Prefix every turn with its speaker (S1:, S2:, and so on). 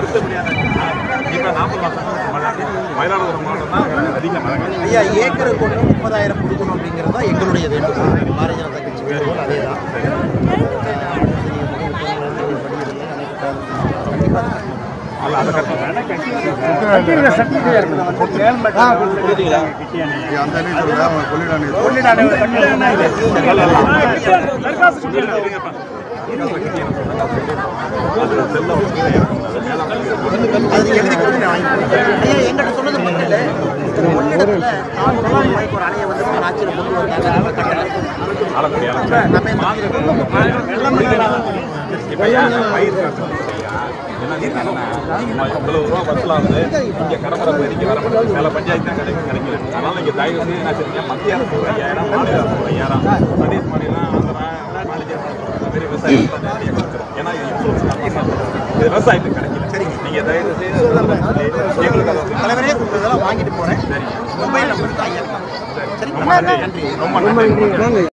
S1: அடுத்தபடியான இப்போ நாற்பது மாதம் மழை மயிலாடுதுறை மாவட்டம் தான் அதிக மழை
S2: ஐயா ஏக்கருக்கு ஒன்று முப்பதாயிரம் கொடுக்கணும் அப்படிங்கிறது தான் எங்களுடைய வேண்டுகோள் பாரதிய ஜனதா கட்சி வேண்டுகோள் அதே தான்
S1: அல்ல அதை கரெக்டாக
S3: அந்த நீ சொல்லுங்க அவன் கொள்ளிடானே
S2: அது எழுதி கொடுத்து நான் வாங்கி கொடுத்தேன். ஐயா எங்கிட்ட சொன்னது மட்டும் இல்லை ஒன்றிடத்துல நாலு ரூபாய் வாய்க்கு ஒரு அணையை வந்து நான் ஆட்சியில் கொண்டு வந்தாங்க நம்ம கட்டல
S1: ஆளக்கூடிய
S2: நம்ம
S1: இப்போ ஏன் பயிர் என்ன இவ்வளவு ரூபா பஸ்ல வந்து இங்க கடற்கரை பயிரிக்கு வர முடியாது சில பஞ்சாயத்து தான் கிடைக்கும் கிடைக்கல அதனால இங்க தயவு செய்து என்ன செய்யுங்க மத்திய அரசு ஒரு ஐயாயிரம் மாநில அரசு ஒரு ஐயாயிரம் பிரதேச மாநிலம் ஆந்திரா மாநில இந்த மாதிரி விவசாயம் நிறைய கொடுக்குறோம் ஏன்னா இது இன்சூரன்ஸ் கம்பெனி இது விவசாயத்துக்கு கிடைக்கல சரிங்க நீங்க தயவு செய்து எங்களுக்கு அதை வந்து
S2: தலைவரே கொடுத்ததெல்லாம் வாங்கிட்டு போறேன்
S1: சரிங்க
S2: மொபைல் நம்பர் தான் ஐயா
S1: ரொம்ப நன்றி ரொம்ப நன்றி